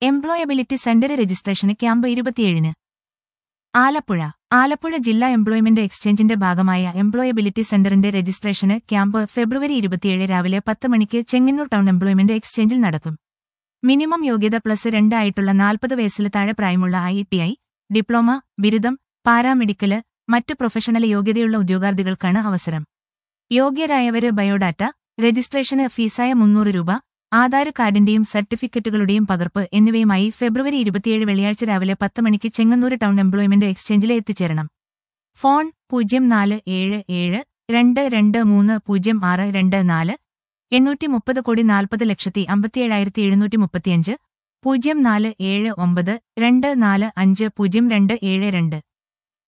employability centre registration camp ഇരുപത്തിയേഴിന് ആലപ്പുഴ ആലപ്പുഴ ജില്ലാ employment എക്സ്ചേഞ്ചിന്റെ ഭാഗമായ എംപ്ലോയബിലിറ്റി സെന്ററിന്റെ രജിസ്ട്രേഷന് ക്യാമ്പ് ഫെബ്രുവരി ഇരുപത്തിയേഴ് രാവിലെ പത്ത് മണിക്ക് ചെങ്ങന്നൂർ ടൗൺ എംപ്ലോയ്മെന്റ് എക്സ്ചേഞ്ചിൽ നടക്കും മിനിമം യോഗ്യത പ്ലസ് രണ്ട് ആയിട്ടുള്ള നാൽപ്പത് വയസ്സിൽ താഴെ പ്രായമുള്ള ഐ ടി ഐ ഡിപ്ലോമ ബിരുദം പാരാമെഡിക്കല് മറ്റ് പ്രൊഫഷണൽ യോഗ്യതയുള്ള ഉദ്യോഗാർത്ഥികൾക്കാണ് അവസരം യോഗ്യരായവര് ബയോഡാറ്റ രജിസ്ട്രേഷന് ഫീസായ മുന്നൂറ് രൂപ ആധാർ കാർഡിന്റെയും സർട്ടിഫിക്കറ്റുകളുടെയും പകർപ്പ് എന്നിവയുമായി ഫെബ്രുവരി ഇരുപത്തിയേഴ് വെള്ളിയാഴ്ച രാവിലെ പത്ത് മണിക്ക് ചെങ്ങന്നൂർ ടൗൺ എംപ്ലോയ്മെന്റ് എക്സ്ചേഞ്ചിൽ എത്തിച്ചേരണം ഫോൺ പൂജ്യം നാല് ഏഴ് ഏഴ് രണ്ട് രണ്ട് മൂന്ന് പൂജ്യം ആറ് രണ്ട് നാല് എണ്ണൂറ്റി മുപ്പത് കോടി നാൽപ്പത് ലക്ഷത്തി അമ്പത്തിയേഴായിരത്തി എഴുന്നൂറ്റി മുപ്പത്തിയഞ്ച് പൂജ്യം നാല് ഏഴ് ഒമ്പത് രണ്ട് നാല് അഞ്ച് പൂജ്യം രണ്ട് ഏഴ് രണ്ട്